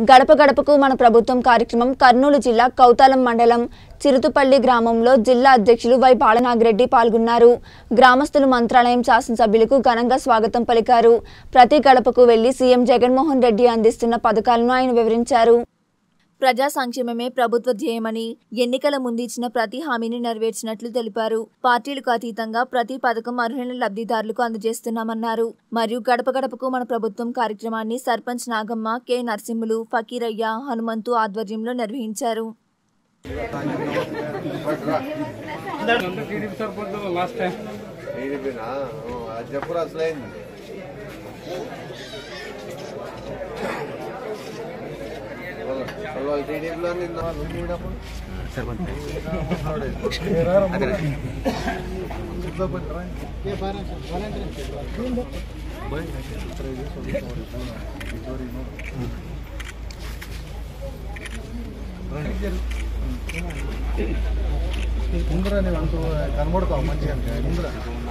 గడప గడపకు మన ప్రభుత్వం కార్యక్రమం కర్నూలు జిల్లా కౌతాలం మండలం చిరుతుపల్లి గ్రామంలో జిల్లా అధ్యక్షులు వై బాలనాగిరెడ్డి పాల్గొన్నారు గ్రామస్తులు మంత్రాలయం శాసనసభ్యులకు ఘనంగా స్వాగతం పలికారు ప్రతి గడపకు వెళ్లి సీఎం జగన్మోహన్ రెడ్డి అందిస్తున్న పథకాలను ఆయన వివరించారు ప్రజా సంక్షేమమే ప్రభుత్వ ధ్యేయమని ఎన్నికల ముందు ఇచ్చిన ప్రతి హామీని నెరవేర్చినట్లు తెలిపారు పార్టీలకు అతీతంగా ప్రతి పథకం అర్హులైన లబ్ధిదారులకు అందజేస్తున్నామన్నారు మరియు గడప గడపకు మన ప్రభుత్వం కార్యక్రమాన్ని సర్పంచ్ నాగమ్మ కె నరసింహులు ఫకీరయ్య హనుమంతు ఆధ్వర్యంలో నిర్వహించారు టీడీపీ సరిపోద్దు లాస్ట్ టైం టీడీపీనా అది చెప్పురు అసలైంది వాళ్ళు టీడీపీలో నిన్న వాళ్ళు ఉన్నప్పుడు ముందర నేను అంటూ కనబడతావు మంచిగా ముందర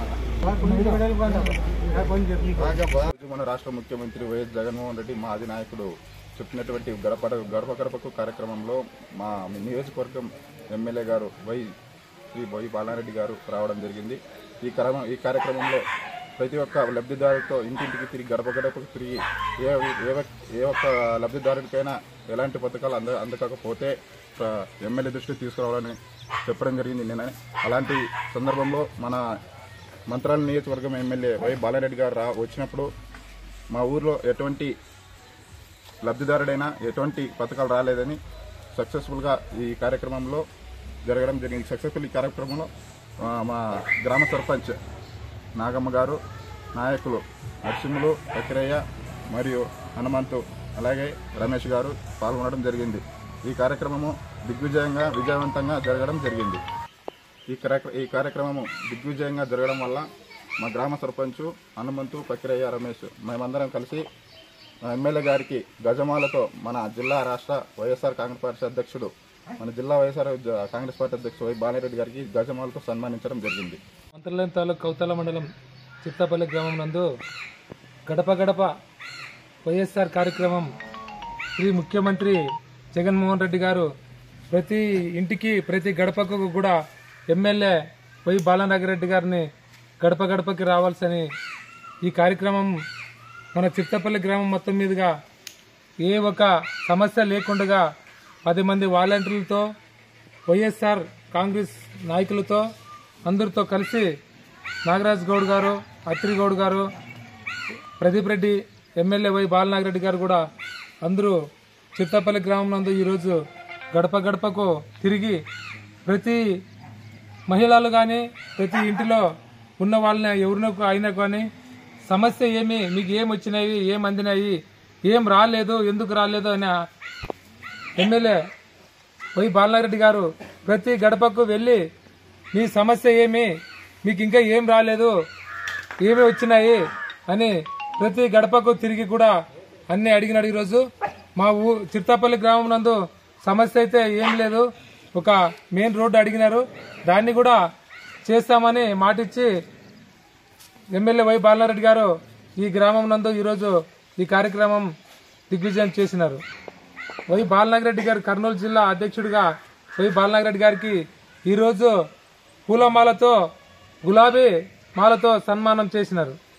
ఈరోజు మన రాష్ట్ర ముఖ్యమంత్రి వైఎస్ జగన్మోహన్ రెడ్డి మా అధినాయకుడు చెప్పినటువంటి గడప గడప గడపకు కార్యక్రమంలో మా నియోజకవర్గం ఎమ్మెల్యే గారు వై శ్రీ వై బాలారెడ్డి గారు రావడం జరిగింది ఈ క్రమం ఈ కార్యక్రమంలో ప్రతి ఒక్క లబ్ధిదారులతో ఇంటింటికి తిరిగి గడప గడపకు తిరిగి ఏ ఏ ఒక్- ఏ ఒక్క లబ్ధిదారుడికైనా ఎలాంటి పథకాలు అంద అందకపోతే ఆ, ఎమ్మెల్యే దృష్టికి తీసుకురావాలని చెప్పడం జరిగింది నిన్న అలాంటి సందర్భంలో మన మంత్రాల నియోజకవర్గం ఎమ్మెల్యే వై బాలారెడ్డి గారు రా వచ్చినప్పుడు మా ఊర్లో ఎటువంటి లబ్ధిదారుడైనా ఎటువంటి పథకాలు రాలేదని సక్సెస్ఫుల్గా ఈ కార్యక్రమంలో జరగడం జరిగింది సక్సెస్ఫుల్ ఈ కార్యక్రమంలో ఆ, మా గ్రామ సర్పంచ్ నాగమ్మ గారు నాయకులు నరసింహులు అఖిరయ్య మరియు హనుమంతు అలాగే రమేష్ గారు పాల్గొనడం జరిగింది ఈ కార్యక్రమము దిగ్విజయంగా విజయవంతంగా జరగడం జరిగింది ఈ కార్యక్ర ఈ కార్యక్రమము దిగ్విజయంగా జరగడం వల్ల మా గ్రామ సర్పంచ్ హనుమంతు పక్కిరయ్య రమేష్ మేమందరం కలిసి మా ఎమ్మెల్యే గారికి గజమాలతో మన జిల్లా రాష్ట్ర వైఎస్ఆర్ కాంగ్రెస్ పార్టీ అధ్యక్షుడు మన జిల్లా వైఎస్ఆర్ జ- కాంగ్రెస్ పార్టీ అధ్యక్షుడు వై బాలరెడ్డి గారికి గజమాలతో సన్మానించడం జరిగింది మంత్రాలయం తాలూకు కౌతల మండలం చిత్తపల్లి గ్రామం నందు గడప గడప వైఎస్ఆర్ కార్యక్రమం శ్రీ ముఖ్యమంత్రి జగన్మోహన్ రెడ్డి గారు ప్రతి ఇంటికి ప్రతి గడపకు కూడా ఎమ్మెల్యే వై బాలనాగిరెడ్డి గారిని గడప గడపకి రావాల్సని ఈ కార్యక్రమం మన చిత్తపల్లి గ్రామం మొత్తం మీదుగా ఏ ఒక సమస్య లేకుండా పది మంది వాలంటీర్లతో వైఎస్ఆర్ కాంగ్రెస్ నాయకులతో అందరితో కలిసి నాగరాజ్ గౌడ్ గారు అత్రి గౌడ్ గారు ప్రదీప్ రెడ్డి ఎమ్మెల్యే వై బాలనాగిరెడ్డి గారు కూడా అందరూ చిత్తపల్లి గ్రామం నందు ఈరోజు గడప గడపకు తిరిగి ప్రతి మహిళలు కానీ ప్రతి ఇంటిలో ఉన్న వాళ్ళని ఎవరినో అయినా కానీ సమస్య ఏమి మీకు ఏం వచ్చినాయి ఏం అందినాయి ఏం రాలేదు ఎందుకు రాలేదు అని ఎమ్మెల్యే వై బాలనారెడ్డి గారు ప్రతి గడపకు వెళ్ళి మీ సమస్య ఏమి మీకు ఇంకా ఏం రాలేదు ఏమి వచ్చినాయి అని ప్రతి గడపకు తిరిగి కూడా అన్ని అడిగినాడు ఈరోజు మా ఊ చిత్తాపల్లి గ్రామం నందు సమస్య అయితే ఏం లేదు ఒక మెయిన్ రోడ్డు అడిగినారు దాన్ని కూడా చేస్తామని మాటిచ్చి ఎమ్మెల్యే వై బాలనారెడ్డి గారు ఈ గ్రామం నందు ఈరోజు ఈ కార్యక్రమం దిగ్విజయం చేసినారు వై బాలనాగిరెడ్డి గారు కర్నూలు జిల్లా అధ్యక్షుడిగా వై బాలనాగిరెడ్డి గారికి ఈరోజు పూలమాలతో గులాబీ మాలతో సన్మానం చేసినారు